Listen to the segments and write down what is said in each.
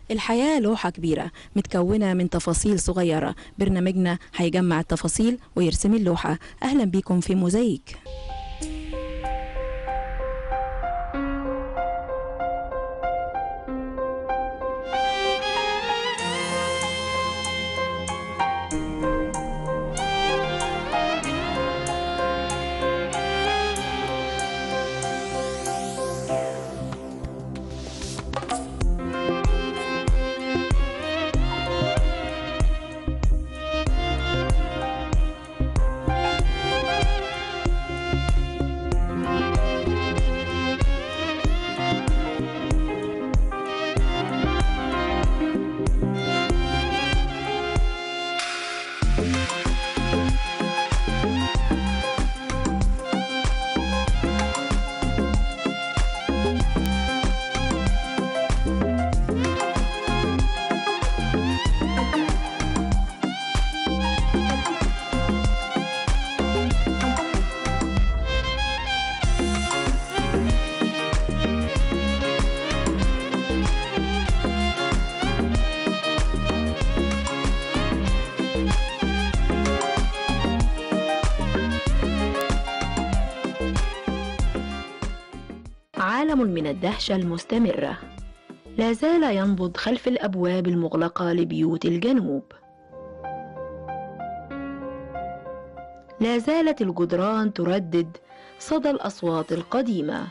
الحياة لوحة كبيرة متكونة من تفاصيل صغيرة برنامجنا هيجمع التفاصيل ويرسم اللوحة أهلا بيكم في موزايك عالم من الدهشة المستمرة لا زال ينبض خلف الأبواب المغلقة لبيوت الجنوب لا زالت الجدران تردد صدى الأصوات القديمة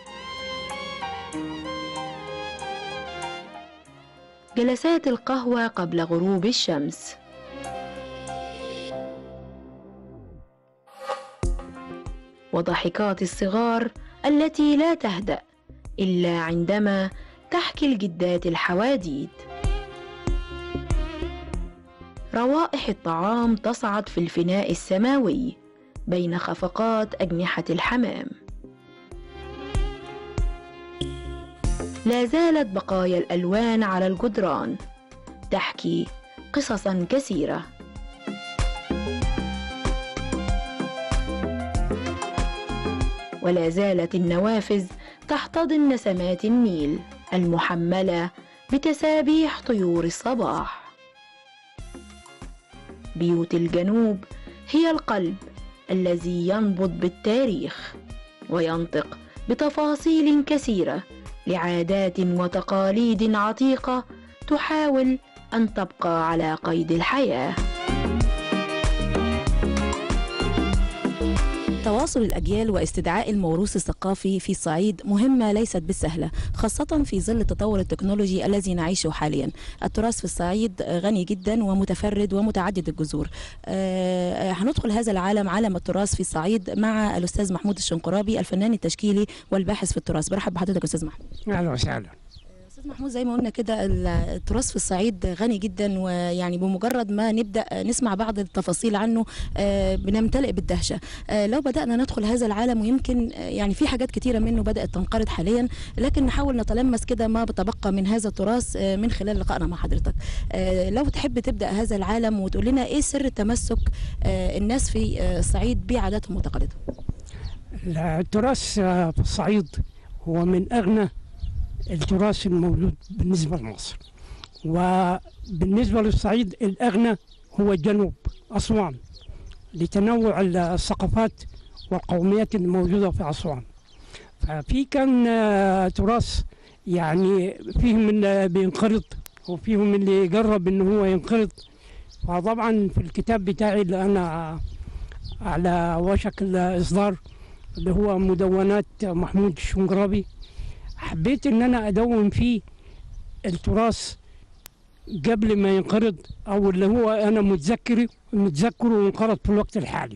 جلسات القهوة قبل غروب الشمس وضحكات الصغار التي لا تهدأ إلا عندما تحكي الجدات الحواديت روائح الطعام تصعد في الفناء السماوي بين خفقات أجنحة الحمام لا زالت بقايا الألوان على الجدران تحكي قصصا كثيره ولا زالت النوافذ تحتضن نسمات النيل المحمله بتسابيح طيور الصباح بيوت الجنوب هي القلب الذي ينبض بالتاريخ وينطق بتفاصيل كثيره لعادات وتقاليد عتيقه تحاول ان تبقى على قيد الحياه تواصل الأجيال واستدعاء الموروث الثقافي في الصعيد مهمة ليست بالسهلة خاصة في ظل التطور التكنولوجي الذي نعيشه حاليا التراث في الصعيد غني جدا ومتفرد ومتعدد الجذور أه هندخل هذا العالم عالم التراث في الصعيد مع الأستاذ محمود الشنقرابي الفنان التشكيلي والباحث في التراث برحب بحضرتك أستاذ محمود اهلا وسهلا استاذ محمود زي ما قلنا كده التراث في الصعيد غني جدا ويعني بمجرد ما نبدا نسمع بعض التفاصيل عنه بنمتلئ بالدهشه لو بدانا ندخل هذا العالم ويمكن يعني في حاجات كتيره منه بدات تنقرض حاليا لكن نحاول نتلمس كده ما بتبقى من هذا التراث من خلال لقائنا مع حضرتك لو تحب تبدا هذا العالم وتقول لنا ايه سر تمسك الناس في الصعيد بعاداتهم وتقاليدهم التراث في الصعيد هو من اغنى التراث الموجود بالنسبة لمصر وبالنسبة للصعيد الأغنى هو الجنوب أسوان لتنوع الثقافات والقوميات الموجودة في أسوان ففي كان تراث يعني فيه من بينقرض وفيهم اللي جرب ان هو ينقرض فطبعا في الكتاب بتاعي اللي انا على وشك الاصدار اللي هو مدونات محمود الشنقرابي حبيت ان انا ادون فيه التراث قبل ما ينقرض او اللي هو انا متذكر متذكره وانقرض في الوقت الحالي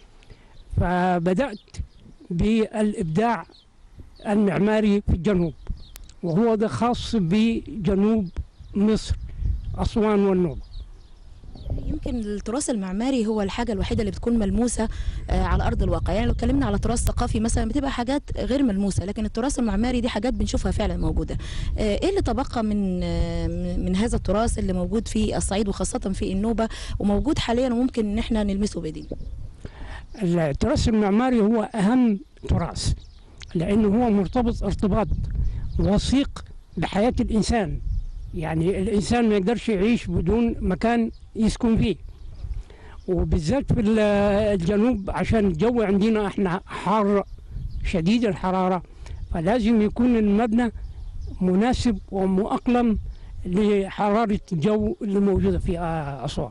فبدات بالابداع المعماري في الجنوب وهو ده خاص بجنوب مصر اسوان والنوبه يمكن التراث المعماري هو الحاجة الوحيدة اللي بتكون ملموسة على أرض الواقع يعني لو اتكلمنا على تراث ثقافي مثلا بتبقى حاجات غير ملموسة لكن التراث المعماري دي حاجات بنشوفها فعلا موجودة إيه اللي تبقى من من هذا التراث اللي موجود في الصعيد وخاصة في النوبة وموجود حاليا وممكن إن احنا نلمسه بإيدينا التراث المعماري هو أهم تراث لأنه هو مرتبط ارتباط وثيق بحياة الإنسان يعني الإنسان ما يقدرش يعيش بدون مكان يسكن فيه وبالذات في ال- الجنوب عشان الجو عندنا احنا حار شديد الحرارة فلازم يكون المبنى مناسب ومؤقلم لحرارة الجو اللي موجودة في آه، أسوان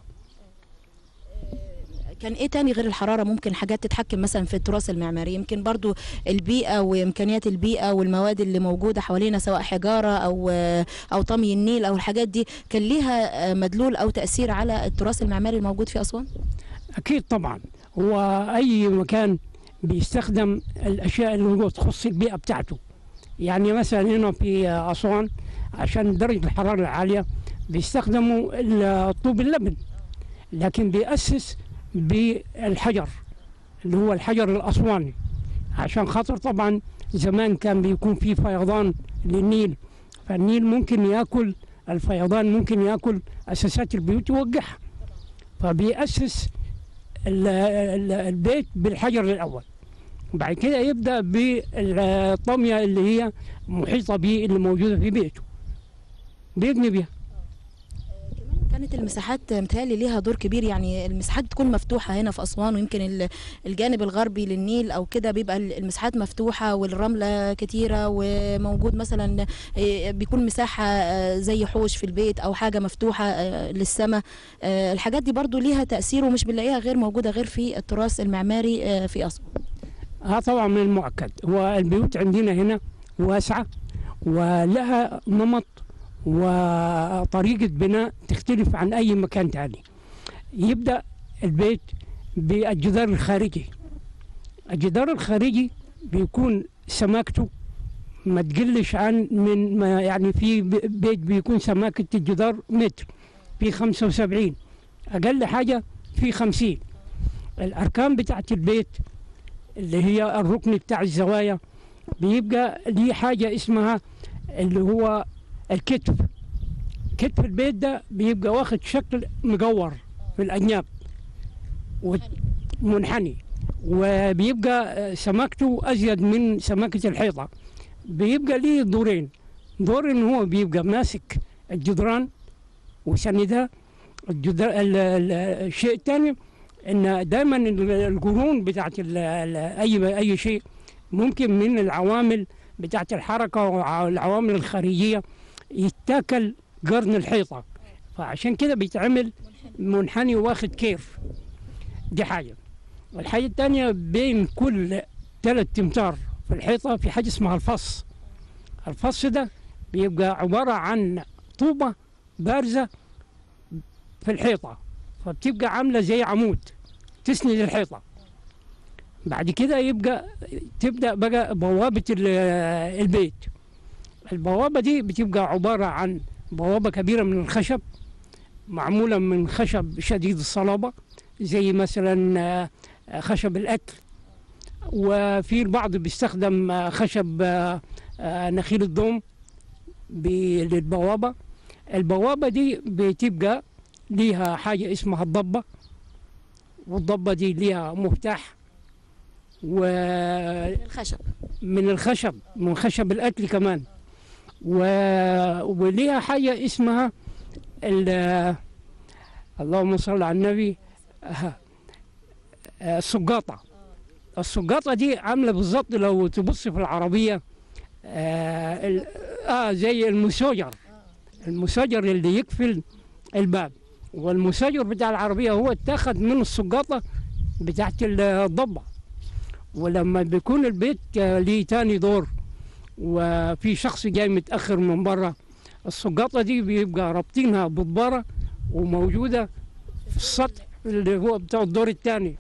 كان ايه تاني غير الحراره ممكن حاجات تتحكم مثلا في التراث المعماري يمكن برضو البيئه وامكانيات البيئه والمواد اللي موجوده حوالينا سواء حجاره او او طمي النيل او الحاجات دي كان ليها مدلول او تاثير على التراث المعماري الموجود في اسوان أكيد طبعا هو أي مكان بيستخدم الأشياء اللي هو تخص البيئة بتاعته يعني مثلا هنا في أسوان عشان درجة الحرارة العالية بيستخدموا الطوب اللبن لكن بيأسس بالحجر اللي هو الحجر الأسواني عشان خاطر طبعا زمان كان بيكون في فيضان للنيل فالنيل ممكن ياكل الفيضان ممكن ياكل أساسات البيوت يوقعها فبيأسس ال- ال- البيت بالحجر الأول بعد كده يبدأ بالطمية اللي هي محيطة به اللي موجودة في بيته بيبني بيها كانت المساحات متهيألي ليها دور كبير يعني المساحات بتكون مفتوحة هنا في أسوان ويمكن ال- الجانب الغربي للنيل أو كده بيبقى ال- المساحات مفتوحة والرملة كتيرة وموجود مثلا إيه، بيكون مساحة آه، زي حوش في البيت أو حاجة مفتوحة آه، للسماء آه، الحاجات دي برضو ليها تأثير ومش بنلاقيها غير موجودة غير في التراث المعماري آه، في أسوان ها طبعا من المؤكد والبيوت عندنا هنا واسعة ولها نمط وطريقة بناء تختلف عن أي مكان تاني يبدأ البيت بالجدار الخارجي الجدار الخارجي بيكون سماكته ما تقلش عن من ما يعني في ب- بيت بيكون سماكة الجدار متر في 75 أقل حاجة في 50 الأركان بتاعت البيت اللي هي الركن بتاع الزوايا بيبقى ليه حاجة اسمها اللي هو الكتف كتف البيت ده بيبقى واخد شكل مجور في الأجناب ومنحني وبيبقى سماكته أزيد من سماكة الحيطة بيبقى ليه دورين دور إن هو بيبقى ماسك الجدران وسندها الجدر... ال- ال- الشيء الثاني ان دائما القرون بتاعت ال- ال- اي اي شيء ممكن من العوامل بتاعت الحركه والعوامل الخارجيه يتاكل قرن الحيطه فعشان كده بيتعمل منحني واخد كيف دي حاجه والحاجه الثانيه بين كل ثلاث امتار في الحيطه في حاجه اسمها الفص الفص ده بيبقى عباره عن طوبه بارزه في الحيطه فبتبقى عامله زي عمود تسند الحيطه بعد كده يبقى تبدا بقى بوابه ال- البيت البوابه دي بتبقى عباره عن بوابه كبيره من الخشب معموله من خشب شديد الصلابه زي مثلا آه، خشب الاكل وفي البعض بيستخدم آه، خشب آه، آه، نخيل الضم ب- للبوابه البوابه دي بتبقى ليها حاجة اسمها الضبة والضبة دي ليها مفتاح ومن الخشب الخشب من خشب الأكل كمان و... وليها حاجة اسمها ال... اللهم صل على النبي آه، آه، السقاطة السقاطة دي عاملة بالظبط لو تبص في العربية آه, ال... آه زي المسوجر المسوجر اللي يقفل الباب والمسجر بتاع العربية هو اتاخد من السقاطة بتاعت الضبة ولما بيكون البيت آه، ليه تاني دور وفي شخص جاي متأخر من بره السقاطة دي بيبقى رابطينها بضبارة وموجودة في السطح اللي هو بتاع الدور الثاني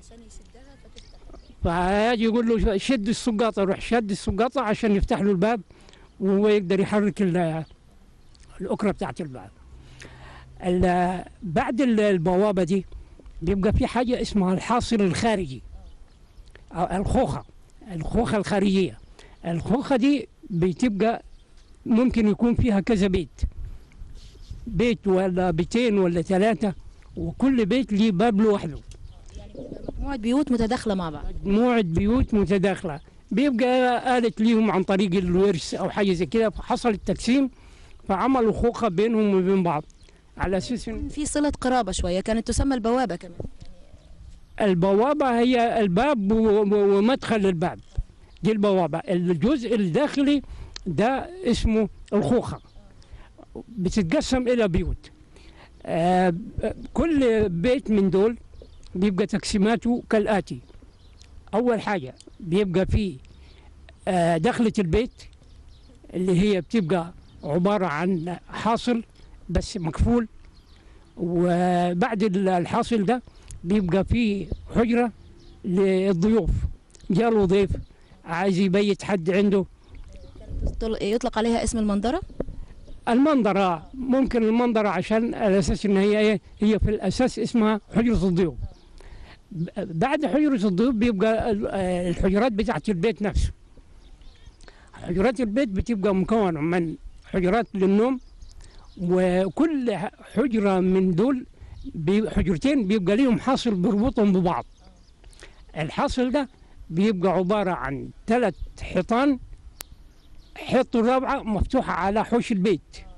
فيجي يقول له شد السقاطة يروح شد السقاطة عشان يفتح له الباب وهو يقدر يحرك ال- الأكرة بتاعت الباب ال- بعد ال- البوابة دي بيبقى في حاجة اسمها الحاصل الخارجي أو الخوخة الخوخة الخارجية الخوخة دي بتبقى ممكن يكون فيها كذا بيت بيت ولا بيتين ولا ثلاثة وكل بيت ليه باب لوحده مجموعة بيوت متداخلة مع بعض مجموعة بيوت متداخلة بيبقى آلت ليهم عن طريق الورث أو حاجة زي كده فحصل التقسيم فعملوا خوخة بينهم وبين بعض على أساس إن في صله قرابه شويه كانت تسمى البوابه كمان البوابة هي الباب و- و- ومدخل الباب دي البوابة الجزء الداخلي ده اسمه الخوخة بتتقسم إلى بيوت آه، ب- كل بيت من دول بيبقى تقسيماته كالآتي أول حاجة بيبقى فيه آه، دخلة البيت اللي هي بتبقى عبارة عن حاصل بس مكفول وبعد ال- الحاصل ده بيبقى فيه حجرة للضيوف جاله ضيف عايز يبيت حد عنده طل- يطلق عليها اسم المنظره المنظرة ممكن المنظرة عشان على أساس إن هي إيه هي في الأساس اسمها حجرة الضيوف ب- بعد حجرة الضيوف بيبقى ال- آه، الحجرات بتاعت البيت نفسه حجرات البيت بتبقى مكونة من حجرات للنوم وكل ح- حجرة من دول بي- حجرتين بيبقى ليهم حاصل بيربطهم ببعض الحاصل ده بيبقى عبارة عن ثلاث حيطان حيط الرابعة مفتوحة على حوش البيت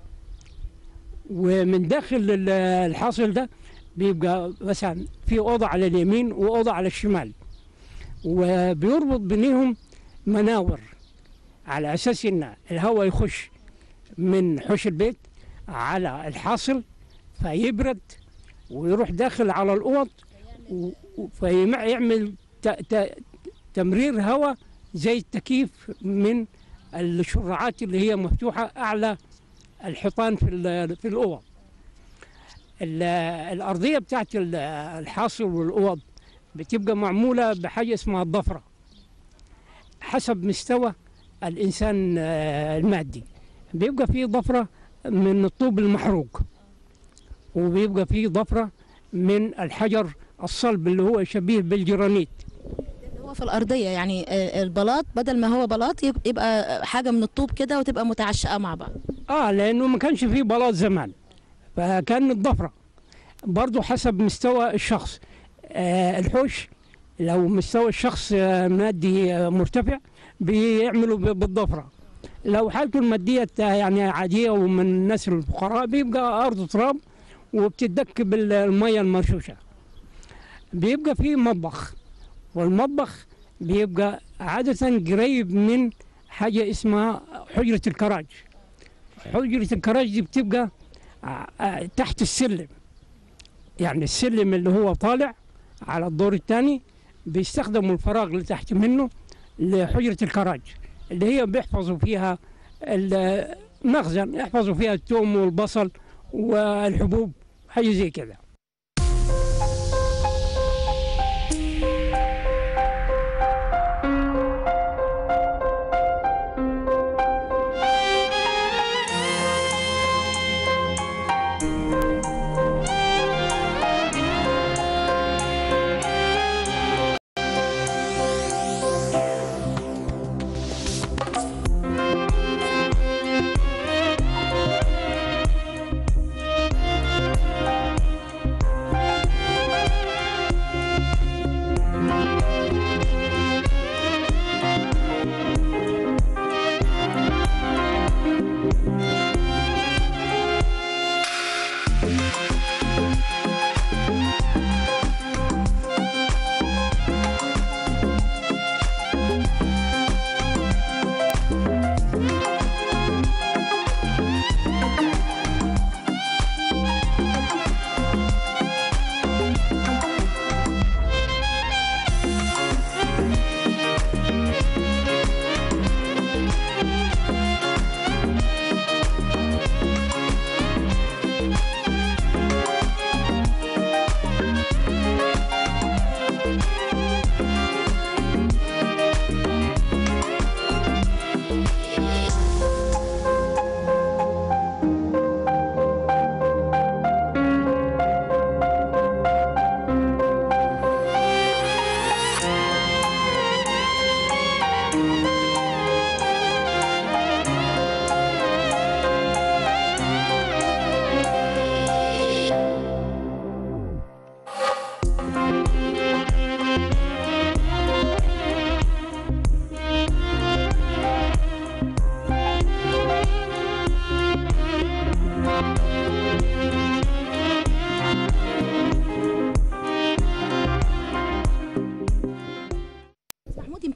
ومن داخل ال- الحاصل ده بيبقى مثلا في أوضة على اليمين وأوضة على الشمال وبيربط بينهم مناور على أساس إن الهواء يخش من حوش البيت على الحاصل فيبرد ويروح داخل على الأوض و- و- فيعمل ت- ت- تمرير هواء زي التكييف من الشراعات اللي هي مفتوحة أعلى الحيطان في ال- في الأوض ال- الأرضية بتاعت ال- الحاصل والأوض بتبقى معمولة بحاجة اسمها الضفرة حسب مستوى الإنسان آه، المادي بيبقى فيه ضفرة من الطوب المحروق وبيبقى فيه ضفرة من الحجر الصلب اللي هو شبيه بالجرانيت اللي هو في الارضيه يعني آه، البلاط بدل ما هو بلاط يب- يبقى حاجه من الطوب كده وتبقى متعشقه مع بعض اه لانه ما كانش فيه بلاط زمان فكان الضفره برضه حسب مستوى الشخص آه الحوش لو مستوى الشخص آه مادي آه مرتفع بيعملوا ب- بالضفره لو حالته الماديه يعني عاديه ومن الناس الفقراء بيبقى ارض تراب وبتدك بالميه المرشوشه بيبقى فيه مطبخ والمطبخ بيبقى عاده قريب من حاجه اسمها حجره الكراج حجرة الكراج دي بتبقى ع- ع- تحت السلم يعني السلم اللي هو طالع على الدور الثاني بيستخدموا الفراغ اللي تحت منه لحجرة الكراج اللي هي بيحفظوا فيها المخزن يحفظوا فيها الثوم والبصل والحبوب حاجة زي كده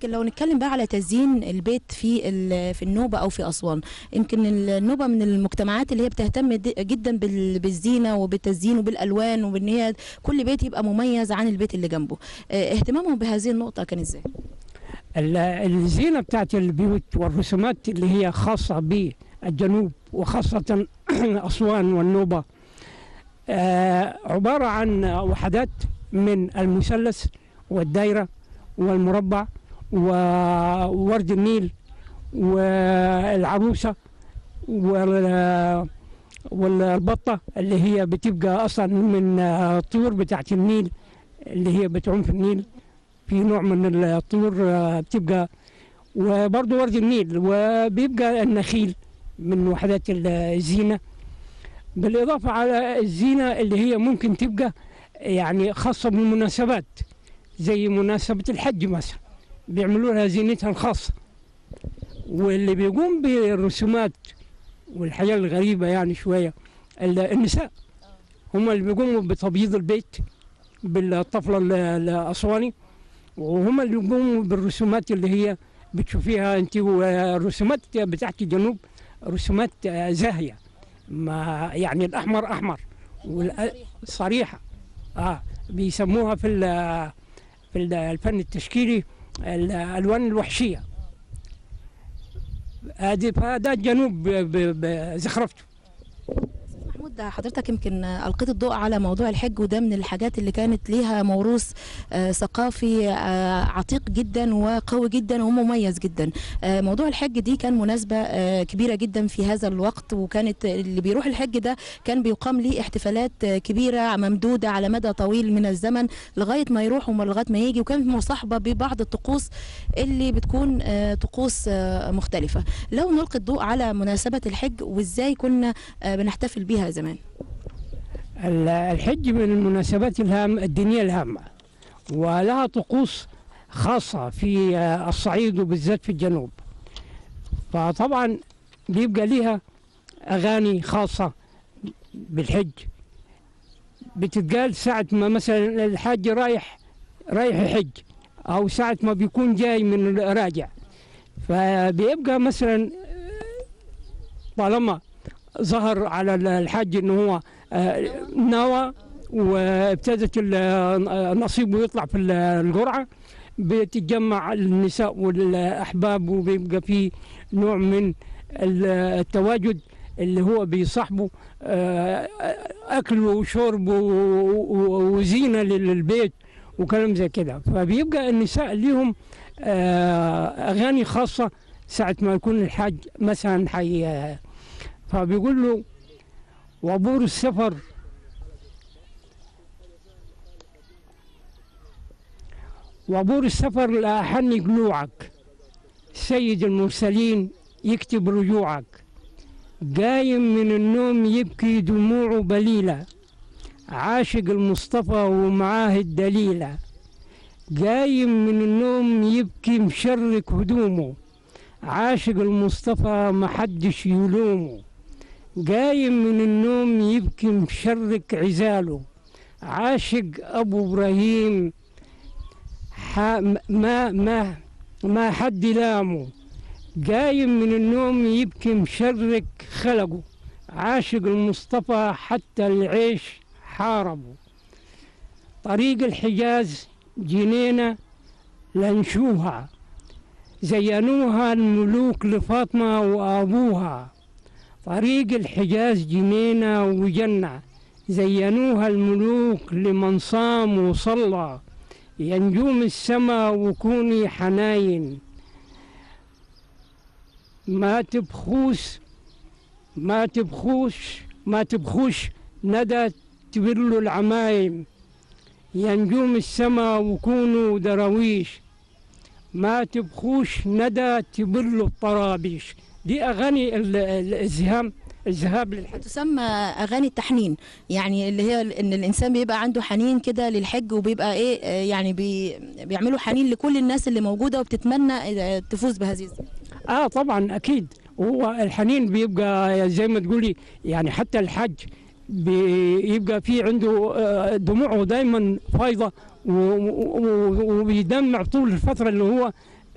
لكن لو نتكلم بقى على تزيين البيت في ال- في النوبه او في اسوان يمكن النوبه من المجتمعات اللي هي بتهتم د- جدا بال- بالزينه وبالتزيين وبالالوان وبان هي كل بيت يبقى مميز عن البيت اللي جنبه آه، اهتمامهم بهذه النقطه كان ازاي ال- الزينة بتاعت البيوت والرسومات اللي هي خاصة بالجنوب وخاصة أسوان والنوبة آه، عبارة عن وحدات من المثلث والدايرة والمربع وورد النيل والعروسة وال- والبطة اللي هي بتبقى أصلا من آه، الطيور بتاعت النيل اللي هي بتعوم في النيل في نوع من الطيور آه، بتبقى وبرضه ورد النيل وبيبقى النخيل من وحدات الزينة بالإضافة على الزينة اللي هي ممكن تبقى يعني خاصة بالمناسبات زي مناسبة الحج مثلا بيعملوا لها زينتها الخاصة واللي بيقوم بالرسومات والحياة الغريبة يعني شوية ال- النساء هم اللي بيقوموا بتبييض البيت بالطفلة ال- الأسواني وهم اللي يقوموا بالرسومات اللي هي بتشوفيها انت والرسومات بتاعت الجنوب رسومات آه، زاهيه ما يعني الاحمر احمر والصريحه اه بيسموها في ال- في ال- الفن التشكيلي الالوان الوحشيه ادي فده الجنوب ب- ب- بزخرفته محمود ده حضرتك يمكن ألقيت الضوء على موضوع الحج وده من الحاجات اللي كانت ليها موروث آه، ثقافي آه، عتيق جدا وقوي جدا ومميز جدا آه، موضوع الحج دي كان مناسبة آه، كبيرة جدا في هذا الوقت وكانت اللي بيروح الحج ده كان بيقام ليه احتفالات آه، كبيرة ممدودة على مدى طويل من الزمن لغاية ما يروح ولغاية ما يجي وكانت مصاحبة ببعض الطقوس اللي بتكون آه، طقوس آه، مختلفة لو نلقي الضوء على مناسبة الحج وازاي كنا آه، بنحتفل بيها زمان ال- الحج من المناسبات الهامة الدينية الهامة ولها طقوس خاصة في آه، الصعيد وبالذات في الجنوب فطبعا بيبقى ليها أغاني خاصة بالحج بتتقال ساعة ما مثلا الحاج رايح رايح يحج أو ساعة ما بيكون جاي من راجع فبيبقى مثلا طالما ظهر على الحاج انه هو آه، نوى وابتدت ال- نصيبه يطلع في ال- القرعه بتتجمع النساء والاحباب وبيبقى في نوع من ال- التواجد اللي هو بيصاحبه آه، اكل وشرب و- و- وزينه للبيت وكلام زي كده فبيبقى النساء ليهم آه، اغاني خاصه ساعه ما يكون الحاج مثلا حي فبيقول له وبور السفر وبور السفر لا أحن قلوعك سيد المرسلين يكتب رجوعك قايم من النوم يبكي دموعه بليلة عاشق المصطفى ومعاه الدليلة قايم من النوم يبكي مشرك هدومه عاشق المصطفى محدش يلومه قايم من النوم يبكي مشرك عزاله عاشق ابو ابراهيم ح- ما ما ما حد لامه قايم من النوم يبكي مشرك خلقه عاشق المصطفى حتى العيش حاربه طريق الحجاز جنينة لنشوها زينوها الملوك لفاطمة وأبوها طريق الحجاز جنينة وجنة زينوها الملوك لمن صام وصلى يا نجوم السما وكوني حناين ما تبخوس ما تبخوش ما تبخوش ندى تبلوا العمايم يا نجوم السما وكونوا دراويش ما تبخوش ندى تبلوا الطرابيش دي اغاني ال- ال- الزهام الذهاب للحج تسمى اغاني التحنين يعني اللي هي ان الانسان بيبقى عنده حنين كده للحج وبيبقى ايه آه، يعني بي بيعملوا حنين لكل الناس اللي موجوده وبتتمنى آه، تفوز بهذه الزينه اه طبعا اكيد هو الحنين بيبقى زي ما تقولي يعني حتى الحج بيبقى في عنده آه، دموعه دايما فايضه و- و- و- وبيدمع طول الفتره اللي هو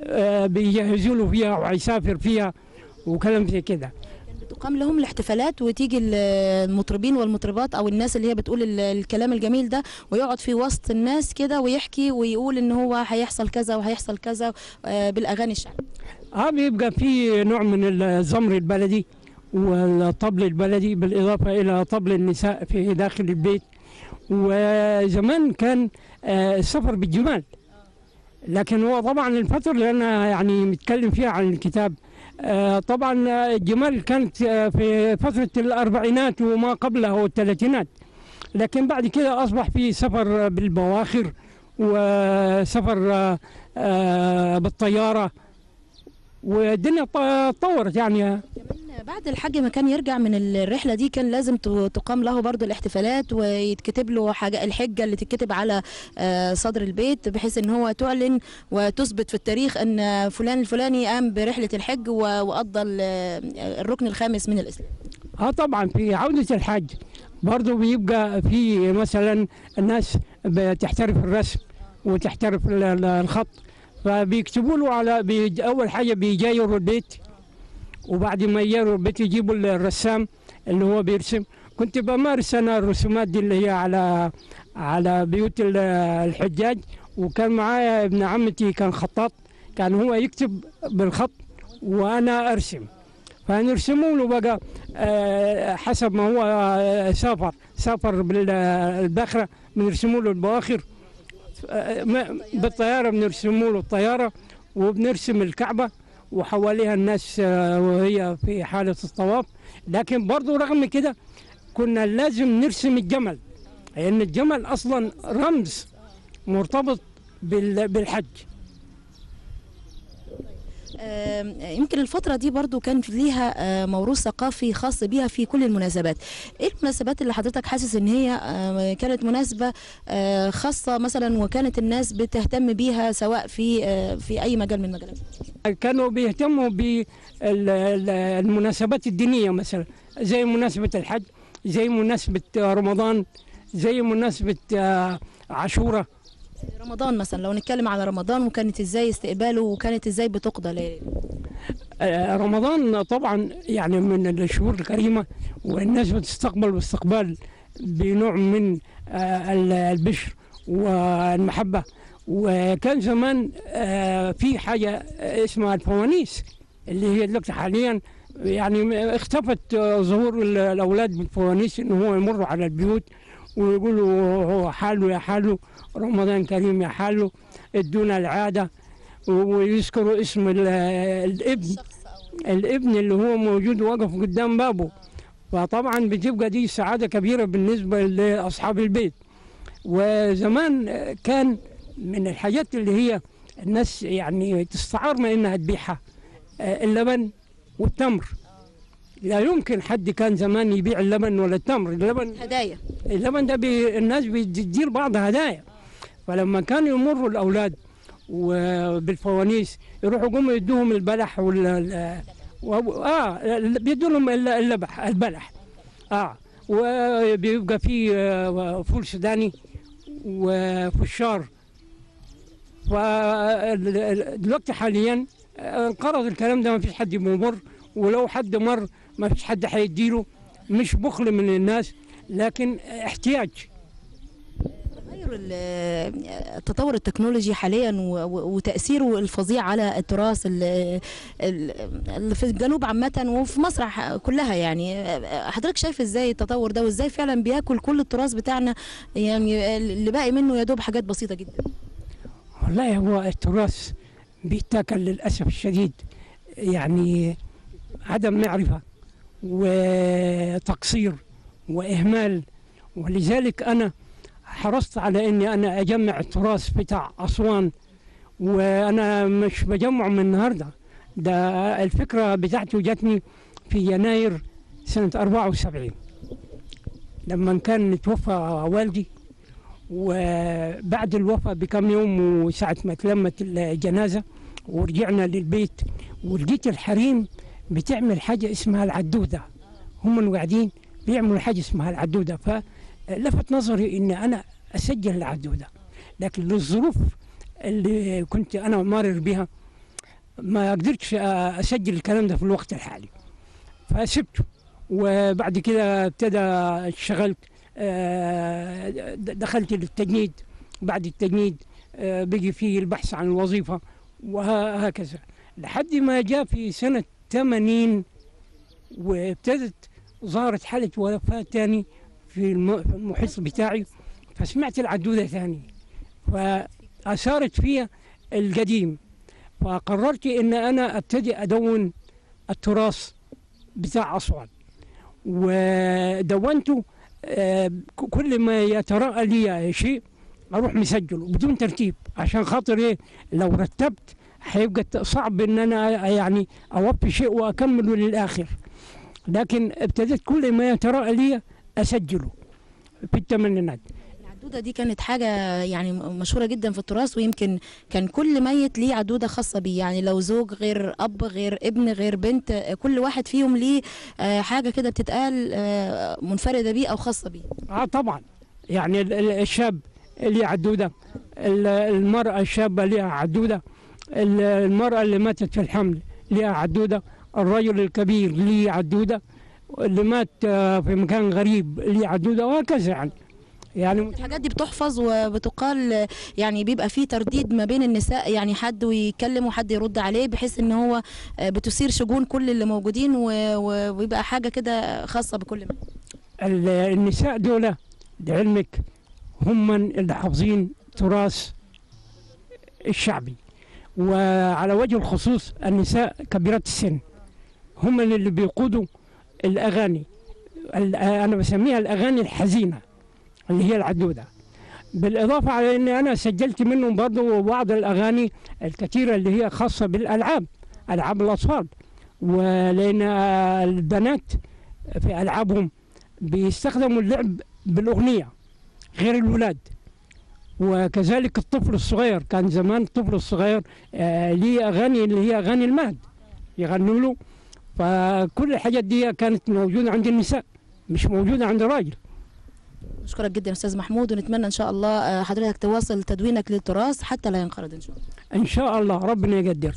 آه، بيجهزوا له فيها وهيسافر فيها وكلام زي كده تقام لهم الاحتفالات وتيجي ال- المطربين والمطربات او الناس اللي هي بتقول ال- الكلام الجميل ده ويقعد في وسط الناس كده ويحكي ويقول ان هو هيحصل كذا وهيحصل كذا آه، بالاغاني الشعبيه اه بيبقى في نوع من الزمر البلدي والطبل البلدي بالإضافة إلى طبل النساء في داخل البيت وزمان كان آه، السفر بالجمال لكن هو طبعا الفترة اللي أنا يعني متكلم فيها عن الكتاب آه، طبعا آه، الجمال كانت آه، في فترة الأربعينات وما قبلها والثلاثينات لكن بعد كده أصبح في سفر بالبواخر وسفر آه، آه، بالطيارة والدنيا ط- تطورت يعني كمان بعد الحج ما كان يرجع من الرحله دي كان لازم ت- تقام له برضو الاحتفالات ويتكتب له حاجه الحجه اللي تتكتب على آه، صدر البيت بحيث ان هو تعلن وتثبت في التاريخ ان فلان الفلاني قام برحله الحج و- وقضى ال- الركن الخامس من الاسلام اه طبعا في عودة الحج برضه بيبقى في مثلا الناس بتحترف الرسم وتحترف ال- ال- الخط فبيكتبوا له على بيج اول حاجه بيجايروا البيت وبعد ما يجايروا البيت يجيبوا الرسام اللي هو بيرسم كنت بمارس انا الرسومات دي اللي هي على على بيوت ال- الحجاج وكان معايا ابن عمتي كان خطاط كان هو يكتب بالخط وانا ارسم فنرسموا له بقى آه، حسب ما هو آه، سافر سافر بالباخره بنرسموا له البواخر آه، ما- بالطياره بنرسموا له الطياره وبنرسم الكعبه وحواليها الناس آه، وهي في حاله الطواف لكن برضو رغم كده كنا لازم نرسم الجمل لان الجمل اصلا رمز مرتبط بال- بالحج آم، يمكن الفترة دي برضو كان ليها آه، موروث ثقافي خاص بيها في كل المناسبات ايه المناسبات اللي حضرتك حاسس ان هي آه، كانت مناسبة آه، خاصة مثلا وكانت الناس بتهتم بيها سواء في آه، في اي مجال من المجالات كانوا بيهتموا بالمناسبات الدينية مثلا زي مناسبة الحج زي مناسبة رمضان زي مناسبة آه، عاشوراء رمضان مثلا لو نتكلم على رمضان وكانت ازاي استقباله وكانت ازاي بتقضى ليلة آه، رمضان طبعا يعني من الشهور الكريمة والناس بتستقبل باستقبال بنوع من آه، ال- البشر والمحبة وكان زمان آه، في حاجة اسمها الفوانيس اللي هي دلوقتي حاليا يعني اختفت آه، ظهور ال- الأولاد بالفوانيس إن هو يمروا على البيوت ويقولوا هو حاله يا حاله رمضان كريم يا حاله ادونا العادة ويذكروا اسم ال- الابن الابن اللي هو موجود واقف قدام بابه فطبعا بتبقى دي سعادة كبيرة بالنسبة لأصحاب البيت وزمان كان من الحاجات اللي هي الناس يعني تستعار ما انها تبيعها آه، اللبن والتمر لا يمكن حد كان زمان يبيع اللبن ولا التمر اللبن هدايا اللبن ده بي الناس بتدير بعض هدايا فلما كانوا يمروا الاولاد وبالفوانيس يروحوا يقوموا يدوهم البلح وال ال- و- اه بيدوا لهم الل- اللبح البلح اه وبيبقى في آه، فول سوداني وفشار فدلوقتي حاليا آه، انقرض الكلام ده ما فيش حد بيمر ولو حد مر ما فيش حد هيديله مش بخل من الناس لكن احتياج تغير ال- التطور التكنولوجي حاليا و- و- وتاثيره الفظيع على التراث ال- ال- اللي في الجنوب عامه وفي مصر ح- كلها يعني حضرتك شايف ازاي التطور ده وازاي فعلا بياكل كل التراث بتاعنا يعني اللي باقي منه يا دوب حاجات بسيطه جدا والله هو التراث بيتاكل للأسف الشديد يعني عدم معرفة وتقصير وإهمال ولذلك أنا حرصت على أني أنا أجمع التراث بتاع أسوان وأنا مش بجمعه من النهاردة ده الفكرة بتاعته جاتني في يناير سنة 74 لما كان توفى والدي وبعد الوفاة بكم يوم وساعة ما تلمت الجنازة ورجعنا للبيت ولقيت الحريم بتعمل حاجة اسمها العدودة هم قاعدين بيعملوا حاجة اسمها العدودة فلفت نظري إني أنا أسجل العدودة لكن للظروف اللي كنت أنا مارر بها ما قدرتش اسجل الكلام ده في الوقت الحالي فسبته وبعد كده ابتدى اشتغلت آه، دخلت للتجنيد بعد التجنيد آه، بقي فيه البحث عن الوظيفة وهكذا لحد ما جاء في سنة 80 وابتدت ظهرت حالة وفاة تاني في الم- في المحيط بتاعي فسمعت العدودة ثاني فأثارت فيها القديم فقررت ان انا ابتدي ادون التراث بتاع اسوان ودونته آه، ك- كل ما يتراءى لي شيء اروح مسجله بدون ترتيب عشان خاطر ايه لو رتبت هيبقى ت- صعب ان انا يعني اوفي شيء واكمله للاخر لكن ابتديت كل ما يتراءى لي اسجله في الثمانينات العدودة دي كانت حاجة يعني مشهورة جدا في التراث ويمكن كان كل ميت ليه عدودة خاصة بيه يعني لو زوج غير أب غير ابن غير بنت آه، كل واحد فيهم ليه آه، حاجة كده بتتقال آه، منفردة بيه أو خاصة بيه اه طبعا يعني ال- ال- الشاب اللي عدوده ال- المرأة الشابة لها عدودة ال- المرأة اللي ماتت في الحمل لها عدودة الرجل الكبير ليه عدودة اللي مات آه، في مكان غريب ليه عدودة وهكذا يعني يعني الحاجات دي بتحفظ وبتقال آه، يعني بيبقى فيه ترديد ما بين النساء يعني حد ويتكلم وحد يرد عليه بحيث ان هو آه، بتثير شجون كل اللي موجودين و- و- ويبقى حاجة كده خاصة بكل من ال- النساء دول لعلمك هم من اللي حافظين تراث الشعبي وعلى وجه الخصوص النساء كبيرات السن هم اللي بيقودوا الأغاني ال- أنا بسميها الأغاني الحزينة اللي هي العدودة بالإضافة على أن أنا سجلت منهم برضو بعض الأغاني الكثيرة اللي هي خاصة بالألعاب ألعاب الأطفال ولأن البنات في ألعابهم بيستخدموا اللعب بالأغنية غير الولاد وكذلك الطفل الصغير كان زمان الطفل الصغير آه ليه أغاني اللي هي أغاني المهد يغنوا له فكل الحاجات دي كانت موجودة عند النساء مش موجودة عند الراجل أشكرك جدا أستاذ محمود ونتمنى إن شاء الله آه، حضرتك تواصل تدوينك للتراث حتى لا ينقرض إن شاء الله إن شاء الله ربنا يقدر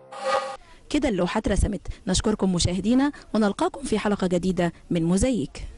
كده اللوحات رسمت نشكركم مشاهدينا ونلقاكم في حلقة جديدة من موزايك